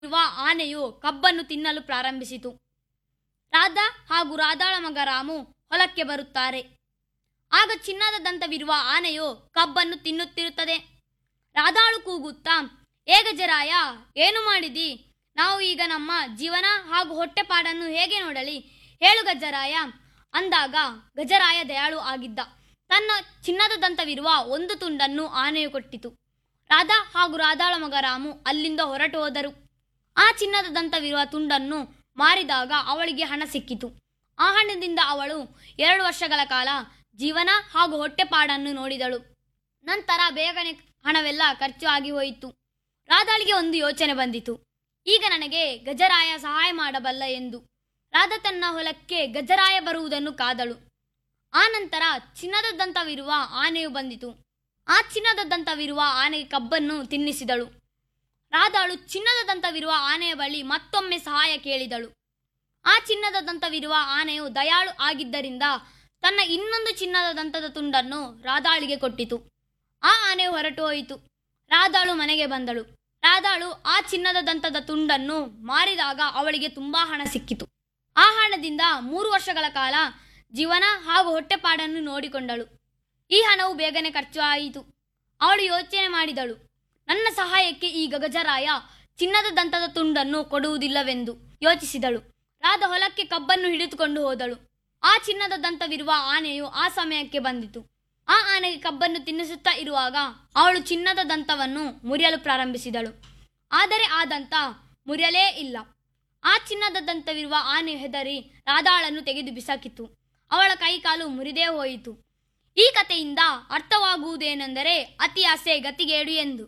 ಇರುವ ಆನೆಯು ಕಬ್ಬನ್ನು ತಿನ್ನಲು ಪ್ರಾರಂಭಿಸಿತು ರಾಧಾ ಹಾಗೂ ರಾಧಾಳ ಮಗ ರಾಮು ಹೊಲಕ್ಕೆ ಬರುತ್ತಾರೆ ಆಗ ಚಿನ್ನದ ದಂತವಿರುವ ಆನೆಯು ಕಬ್ಬನ್ನು ತಿನ್ನುತ್ತಿರುತ್ತದೆ ರಾಧಾಳು ಕೂಗುತ್ತಾ ಏ ಗಜರಾಯ ಏನು ಮಾಡಿದಿ ನಾವು ಈಗ ನಮ್ಮ ಜೀವನ ಹಾಗೂ ಹೊಟ್ಟೆಪಾಡನ್ನು ಹೇಗೆ ನೋಡಲಿ ಹೇಳು ಗಜರಾಯ ಅಂದಾಗ ಗಜರಾಯ ದಯಾಳು ಆಗಿದ್ದ ತನ್ನ ಚಿನ್ನದ ದಂತವಿರುವ ಒಂದು ತುಂಡನ್ನು ಆನೆಯು ಕೊಟ್ಟಿತು ರಾಧಾ ಹಾಗೂ ರಾಧಾಳ ಮಗ ರಾಮು ಅಲ್ಲಿಂದ ಹೊರಟು ಹೋದರು ಆ ಚಿನ್ನದ ದಂತವಿರುವ ತುಂಡನ್ನು ಮಾರಿದಾಗ ಅವಳಿಗೆ ಹಣ ಸಿಕ್ಕಿತು ಆ ಹಣದಿಂದ ಅವಳು ಎರಡು ವರ್ಷಗಳ ಕಾಲ ಜೀವನ ಹಾಗೂ ಹೊಟ್ಟೆಪಾಡನ್ನು ನೋಡಿದಳು ನಂತರ ಬೇಗನೆ ಹಣವೆಲ್ಲ ಖರ್ಚು ಆಗಿ ಹೋಯಿತು ರಾಧಾಳಿಗೆ ಒಂದು ಯೋಚನೆ ಬಂದಿತು ಈಗ ನನಗೆ ಗಜರಾಯ ಸಹಾಯ ಮಾಡಬಲ್ಲ ಎಂದು ರಾಧಾ ತನ್ನ ಹೊಲಕ್ಕೆ ಗಜರಾಯ ಬರುವುದನ್ನು ಕಾದಳು ಆ ನಂತರ ಚಿನ್ನದ ದಂತವಿರುವ ಆನೆಯು ಬಂದಿತು ಆ ಚಿನ್ನದ ದಂತವಿರುವ ಆನೆಗೆ ಕಬ್ಬನ್ನು ತಿನ್ನಿಸಿದಳು ರಾಧಾಳು ಚಿನ್ನದ ದಂತವಿರುವ ಆನೆಯ ಬಳಿ ಮತ್ತೊಮ್ಮೆ ಸಹಾಯ ಕೇಳಿದಳು ಆ ಚಿನ್ನದ ದಂತವಿರುವ ಆನೆಯು ದಯಾಳು ಆಗಿದ್ದರಿಂದ ತನ್ನ ಇನ್ನೊಂದು ಚಿನ್ನದ ದಂತದ ತುಂಡನ್ನು ರಾಧಾಳಿಗೆ ಕೊಟ್ಟಿತು ಆ ಆನೆಯು ಹೊರಟು ಹೋಯಿತು ರಾಧಾಳು ಮನೆಗೆ ಬಂದಳು ರಾಧಾಳು ಆ ಚಿನ್ನದ ದಂತದ ತುಂಡನ್ನು ಮಾರಿದಾಗ ಅವಳಿಗೆ ತುಂಬಾ ಹಣ ಸಿಕ್ಕಿತು ಆ ಹಣದಿಂದ ಮೂರು ವರ್ಷಗಳ ಕಾಲ ಜೀವನ ಹಾಗೂ ಹೊಟ್ಟೆಪಾಡನ್ನು ನೋಡಿಕೊಂಡಳು ಈ ಹಣವು ಬೇಗನೆ ಖರ್ಚು ಆಯಿತು ಅವಳು ಯೋಚನೆ ಮಾಡಿದಳು ನನ್ನ ಸಹಾಯಕ್ಕೆ ಈ ಗಗಜರಾಯ ಚಿನ್ನದ ದಂತದ ತುಂಡನ್ನು ಕೊಡುವುದಿಲ್ಲವೆಂದು ಯೋಚಿಸಿದಳು ರಾಧ ಹೊಲಕ್ಕೆ ಕಬ್ಬನ್ನು ಹಿಡಿದುಕೊಂಡು ಹೋದಳು ಆ ಚಿನ್ನದ ದಂತವಿರುವ ಆನೆಯು ಆ ಸಮಯಕ್ಕೆ ಬಂದಿತು ಆ ಆನೆಗೆ ಕಬ್ಬನ್ನು ತಿನ್ನಿಸುತ್ತಾ ಇರುವಾಗ ಅವಳು ಚಿನ್ನದ ದಂತವನ್ನು ಮುರಿಯಲು ಪ್ರಾರಂಭಿಸಿದಳು ಆದರೆ ಆ ದಂತ ಮುರಿಯಲೇ ಇಲ್ಲ ಆ ಚಿನ್ನದ ದಂತವಿರುವ ಆನೆ ಹೆದರಿ ರಾಧಾಳನ್ನು ತೆಗೆದು ಬಿಸಾಕಿತು ಅವಳ ಕೈಕಾಲು ಮುರಿದೇ ಹೋಯಿತು ಈ ಕಥೆಯಿಂದ ಅರ್ಥವಾಗುವುದೇನೆಂದರೆ ಅತಿ ಆಸೆ ಗತಿಗೇಡು ಎಂದು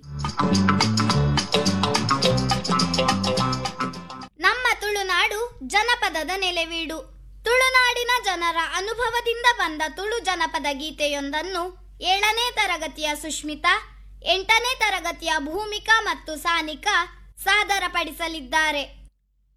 ನಮ್ಮ ತುಳುನಾಡು ಜನಪದದ ನೆಲೆವೀಡು ತುಳುನಾಡಿನ ಜನರ ಅನುಭವದಿಂದ ಬಂದ ತುಳು ಜನಪದ ಗೀತೆಯೊಂದನ್ನು ಏಳನೇ ತರಗತಿಯ ಸುಷ್ಮಿತಾ ಎಂಟನೇ ತರಗತಿಯ ಭೂಮಿಕಾ ಮತ್ತು ಸಾನಿಕಾ ಸಾದರಪಡಿಸಲಿದ್ದಾರೆ